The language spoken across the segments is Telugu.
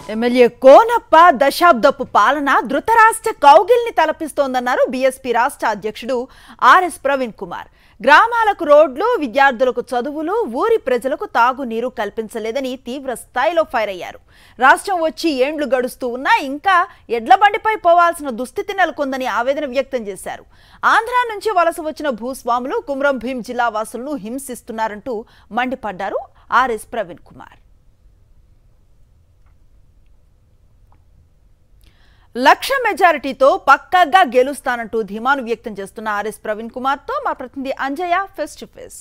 ఎమ్మెల్యే కోనప్ప దశాబ్దపు పాలన ధృతరాష్ట్ర కౌగిల్ని తలపిస్తోందన్నారు బీఎస్పీ రాష్ట్ర అధ్యక్షుడు ఆర్ఎస్ ప్రవీణ్ కుమార్ గ్రామాలకు రోడ్లు విద్యార్థులకు చదువులు ఊరి ప్రజలకు తాగునీరు కల్పించలేదని తీవ్ర స్థాయిలో ఫైర్ అయ్యారు రాష్ట్రం వచ్చి ఏండ్లు గడుస్తూ ఉన్నా ఇంకా ఎడ్ల బండిపై పోవాల్సిన దుస్థితి నెలకొందని ఆవేదన వ్యక్తం చేశారు ఆంధ్ర నుంచి వలస వచ్చిన భూస్వాములు కుమ్రం భీం జిల్లా వాసులను హింసిస్తున్నారంటూ మండిపడ్డారు ఆర్ఎస్ ప్రవీణ్ కుమార్ లక్ష మెజారిటీతో పక్కాగా గెలుస్తానంటూ ధీమాను వ్యక్తం చేస్తున్న ఆర్ఎస్ ప్రవీణ్ కుమార్ తో మా ప్రతినిధి అంజయ్య ఫేస్ టు ఫేస్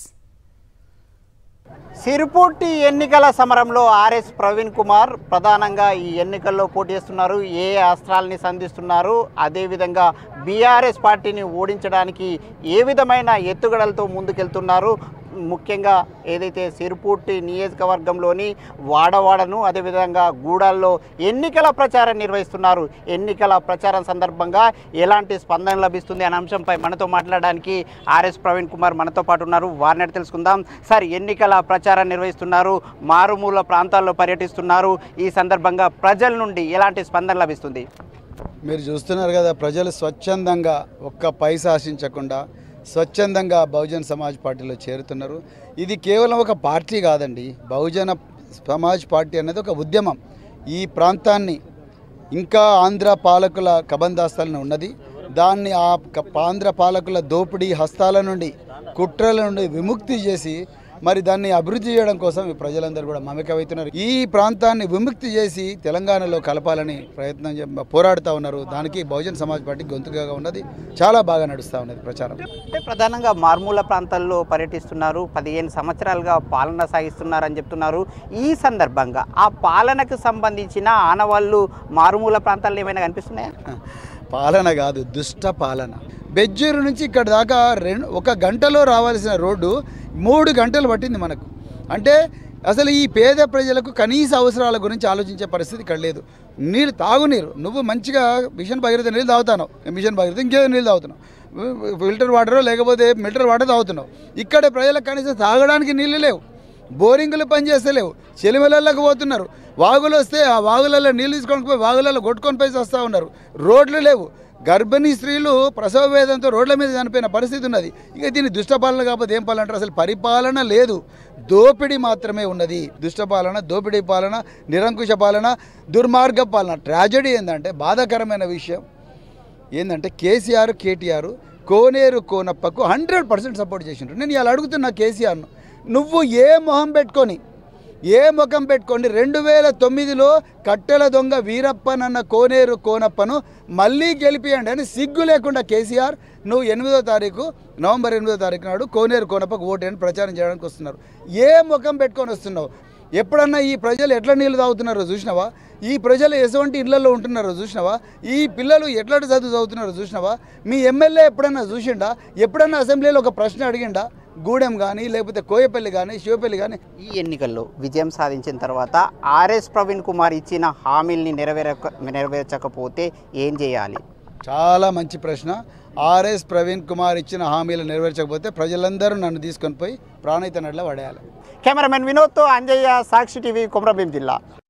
సిరుపూర్తి ఎన్నికల సమరంలో ఆర్ఎస్ ప్రవీణ్ కుమార్ ప్రధానంగా ఈ ఎన్నికల్లో పోటీ చేస్తున్నారు ఏ అస్త్రాలని సంధిస్తున్నారు అదేవిధంగా బీఆర్ఎస్ పార్టీని ఓడించడానికి ఏ విధమైన ఎత్తుగడలతో ముందుకెళ్తున్నారు ముఖ్యంగా ఏదైతే సిరుపూర్తి నియోజకవర్గంలోని వాడవాడను అదేవిధంగా గూడాల్లో ఎన్నికల ప్రచారం నిర్వహిస్తున్నారు ఎన్నికల ప్రచారం సందర్భంగా ఎలాంటి స్పందన లభిస్తుంది అనే అంశంపై మనతో మాట్లాడడానికి ఆర్ఎస్ ప్రవీణ్ కుమార్ మనతో పాటు ఉన్నారు వారిని అడిగి తెలుసుకుందాం సార్ ఎన్నికల ప్రచారం నిర్వహిస్తున్నారు మారుమూల ప్రాంతాల్లో పర్యటిస్తున్నారు ఈ సందర్భంగా ప్రజల నుండి ఎలాంటి స్పందన లభిస్తుంది మీరు చూస్తున్నారు కదా ప్రజలు స్వచ్ఛందంగా ఒక్క పైసా ఆశించకుండా స్వచ్ఛందంగా బహుజన్ సమాజ్ పార్టీలో చేరుతున్నారు ఇది కేవలం ఒక పార్టీ కాదండి బహుజన సమాజ్ పార్టీ అనేది ఒక ఉద్యమం ఈ ప్రాంతాన్ని ఇంకా ఆంధ్ర పాలకుల కబందాస్తాలను ఉన్నది దాన్ని ఆ క- ఆంధ్ర పాలకుల దోపిడీ హస్తాల నుండి కుట్రల నుండి విముక్తి చేసి మరి దాన్ని అభివృద్ధి చేయడం కోసం ఈ ప్రజలందరూ కూడా మమకమవుతున్నారు ఈ ప్రాంతాన్ని విముక్తి చేసి తెలంగాణలో కలపాలని ప్రయత్నం చే- పోరాడుతూ ఉన్నారు దానికి బహుజన్ సమాజ్ పార్టీ గొంతుగా ఉన్నది చాలా బాగా నడుస్తూ ఉన్నది ప్రచారం అంటే ప్రధానంగా మారుమూల ప్రాంతాల్లో పర్యటిస్తున్నారు పదిహేను సంవత్సరాలుగా పాలన సాగిస్తున్నారని చెప్తున్నారు ఈ సందర్భంగా ఆ పాలనకు సంబంధించిన ఆనవాళ్ళు మారుమూల ప్రాంతాల్లో ఏమైనా కనిపిస్తున్నాయా పాలన కాదు దుష్ట పాలన బెజ్జూరు నుంచి ఇక్కడ దాకా రెండు ఒక గంటలో రావాల్సిన రోడ్డు మూడు గంటలు పట్టింది మనకు అంటే అసలు ఈ పేద ప్రజలకు కనీస అవసరాల గురించి ఆలోచించే పరిస్థితి ఇక్కడ లేదు నీళ్ళు తాగునీరు నువ్వు మంచిగా మిషన్ భగీరథ నీళ్ళు తాగుతాను మిషన్ భగీరథ ఇంకేదో నీళ్ళు తాగుతున్నావు ఫిల్టర్ వాటర్ లేకపోతే మిల్టర్ వాటర్ తాగుతున్నావు ఇక్కడ ప్రజలకు కనీసం తాగడానికి నీళ్ళు లేవు బోరింగులు పనిచేస్తలేవు చెలిమలలోకి పోతున్నారు వాగులు వస్తే ఆ వాగులలో నీళ్ళు తీసుకొని పోయి వాగులలో కొట్టుకొని పోయి వస్తూ ఉన్నారు రోడ్లు లేవు గర్భిణీ స్త్రీలు ప్రసవ వేదంతో రోడ్ల మీద చనిపోయిన పరిస్థితి ఉన్నది ఇక దీన్ని దుష్టపాలన కాకపోతే ఏం పాలన అంటారు అసలు పరిపాలన లేదు దోపిడీ మాత్రమే ఉన్నది దుష్టపాలన దోపిడీ పాలన నిరంకుశ పాలన దుర్మార్గ పాలన ట్రాజడీ ఏంటంటే బాధాకరమైన విషయం ఏంటంటే కేసీఆర్ కేటీఆర్ కోనేరు కోనప్పకు హండ్రెడ్ పర్సెంట్ సపోర్ట్ చేసిండ్రు నేను ఇలా అడుగుతున్నా కేసీఆర్ను నువ్వు ఏ మొహం పెట్టుకొని ఏ ముఖం పెట్టుకొని రెండు వేల తొమ్మిదిలో కట్టెల దొంగ వీరప్పనన్న కోనేరు కోనప్పను మళ్ళీ గెలిపియండి అని సిగ్గు లేకుండా కేసీఆర్ నువ్వు ఎనిమిదో తారీఖు నవంబర్ ఎనిమిదో తారీఖు నాడు కోనేరు కోనప్పకు ఓటేని ప్రచారం చేయడానికి వస్తున్నారు ఏ ముఖం పెట్టుకొని వస్తున్నావు ఎప్పుడన్నా ఈ ప్రజలు ఎట్లా నీళ్ళు తాగుతున్నారో చూసినావా ఈ ప్రజలు ఎటువంటి ఇళ్లలో ఉంటున్నారో చూసినావా ఈ పిల్లలు ఎట్లా చదువు చదువుతున్నారో చూసినావా మీ ఎమ్మెల్యే ఎప్పుడన్నా చూసిండా ఎప్పుడన్నా అసెంబ్లీలో ఒక ప్రశ్న అడిగిండా గూడెం కానీ లేకపోతే కోయపల్లి కానీ శివపల్లి కానీ ఈ ఎన్నికల్లో విజయం సాధించిన తర్వాత ఆర్ఎస్ ప్రవీణ్ కుమార్ ఇచ్చిన హామీల్ని నెరవేరక నెరవేర్చకపోతే ఏం చేయాలి చాలా మంచి ప్రశ్న ఆర్ఎస్ ప్రవీణ్ కుమార్ ఇచ్చిన హామీలు నెరవేర్చకపోతే ప్రజలందరూ నన్ను తీసుకొని పోయి ప్రాణహిత నడిలో పడేయాలి కెమెరామెన్ వినోద్తో అంజయ్య సాక్షి టీవీ కుమ్రభీం జిల్లా